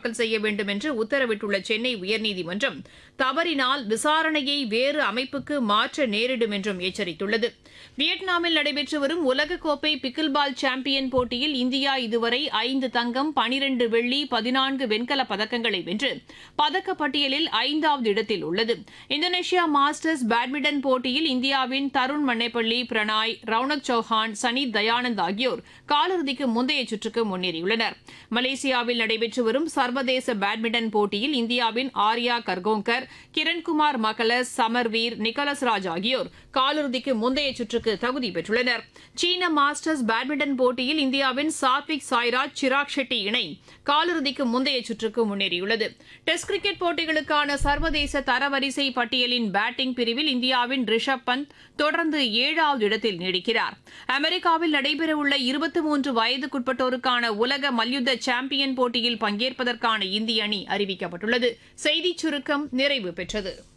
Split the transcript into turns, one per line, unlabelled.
தாக்கல் செய்ய வேண்டும் என்று உத்தரவிட்டுள்ள சென்னை உயர்நீதிமன்றம் தவறினால் விசாரணையை வேறு அமைப்புக்கு மாற்ற நேரிடும் என்றும் எச்சரித்துள்ளது வியட்நாமில் நடைபெற்று வரும் உலகக்கோப்பை பிக்கில் பால் சாம்பியன் போட்டியில் இந்தியா இதுவரை ஐந்து தங்கம் பனிரண்டு வெள்ளி பதினான்கு வெண்கலப் பதக்கங்களை வென்று பதக்கப்பட்டியலில் ஐந்தாவது இடத்தில் உள்ளது இந்தோனேஷியா மாஸ்டர்ஸ் பேட்மிண்டன் போட்டியில் இந்தியாவின் தருண் மன்னைப்பள்ளி பிரணாய் ரவுனக் சௌஹான் சனி தயானந்த் ஆகியோர் காலிறுதிக்கு முந்தைய சுற்றுக்கு முன்னேறியுள்ளனர் மலேசியாவில் நடைபெற்று வரும் சர்வதேச பேட்மிண்டன் போட்டியில் இந்தியாவின் ஆர்யா கர்கோங்கர் கிரண்குமார் மகளஸ் சமர்வீர் நிக்கலஸ் ராஜ் ஆகியோர் காலிறுதிக்கு முந்தைய சுற்றுக்கு தகுதி பெற்றுள்ளனர் சீன மாஸ்டர்ஸ் பேட்மிண்டன் போட்டியில் இந்தியாவின் சாத்விக் சாய்ராஜ் சிராக் ஷெட்டி இணை காலிறுதிக்கு முந்தைய சுற்றுக்கு முன்னேறியுள்ளது டெஸ்ட் கிரிக்கெட் போட்டிகளுக்கான சர்வதேச தரவரிசை பட்டியலின் பேட்டிங் பிரிவில் இந்தியாவின் ரிஷப் பந்த் தொடர்ந்து ஏழாவது இடத்தில் நீடிக்கிறார் அமெரிக்காவில் நடைபெறவுள்ள இருபத்தி மூன்று வயதுக்குட்பட்டோருக்கான உலக மல்யுத்த சாம்பியன் போட்டியில் பங்கேற்பதற்கான இந்திய அணி அறிவிக்கப்பட்டுள்ளது செய்திச் சுருக்கம் நிறைவு பெற்றது